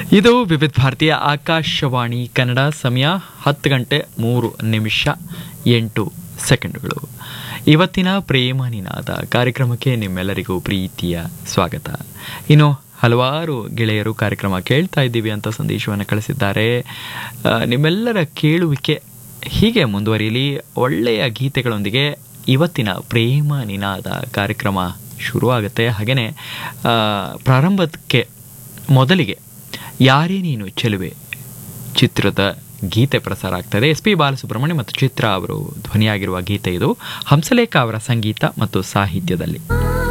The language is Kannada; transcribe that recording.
ಇದು ವಿವಿಧ ಭಾರತೀಯ ಆಕಾಶವಾಣಿ ಕನ್ನಡ ಸಮಯ ಹತ್ತು ಗಂಟೆ ಮೂರು ನಿಮಿಷ ಎಂಟು ಸೆಕೆಂಡುಗಳು ಇವತ್ತಿನ ಪ್ರೇಮ ನಿನಾದ ಕಾರ್ಯಕ್ರಮಕ್ಕೆ ನಿಮ್ಮೆಲ್ಲರಿಗೂ ಪ್ರೀತಿಯ ಸ್ವಾಗತ ಇನ್ನು ಹಲವಾರು ಗೆಳೆಯರು ಕಾರ್ಯಕ್ರಮ ಕೇಳ್ತಾ ಇದ್ದೀವಿ ಅಂತ ಸಂದೇಶವನ್ನು ಕಳಿಸಿದ್ದಾರೆ ಆ, ನಿಮ್ಮೆಲ್ಲರ ಕೇಳುವಿಕೆ ಹೀಗೆ ಮುಂದುವರಿಯಲಿ ಒಳ್ಳೆಯ ಗೀತೆಗಳೊಂದಿಗೆ ಇವತ್ತಿನ ಪ್ರೇಮ ನಿನಾದ ಕಾರ್ಯಕ್ರಮ ಶುರುವಾಗುತ್ತೆ ಹಾಗೆಯೇ ಆ, ಪ್ರಾರಂಭಕ್ಕೆ ಮೊದಲಿಗೆ ಯಾರೇ ನೀನು ಚೆಲುವೆ ಚಿತ್ರದ ಗೀತೆ ಪ್ರಸಾರ ಆಗ್ತದೆ ಎಸ್ ಪಿ ಬಾಲಸುಬ್ರಹ್ಮಣ್ಯ ಮತ್ತು ಚಿತ್ರ ಅವರು ಧ್ವನಿಯಾಗಿರುವ ಗೀತೆ ಇದು ಹಂಸಲೇಖ ಅವರ ಸಂಗೀತ ಮತ್ತು ಸಾಹಿತ್ಯದಲ್ಲಿ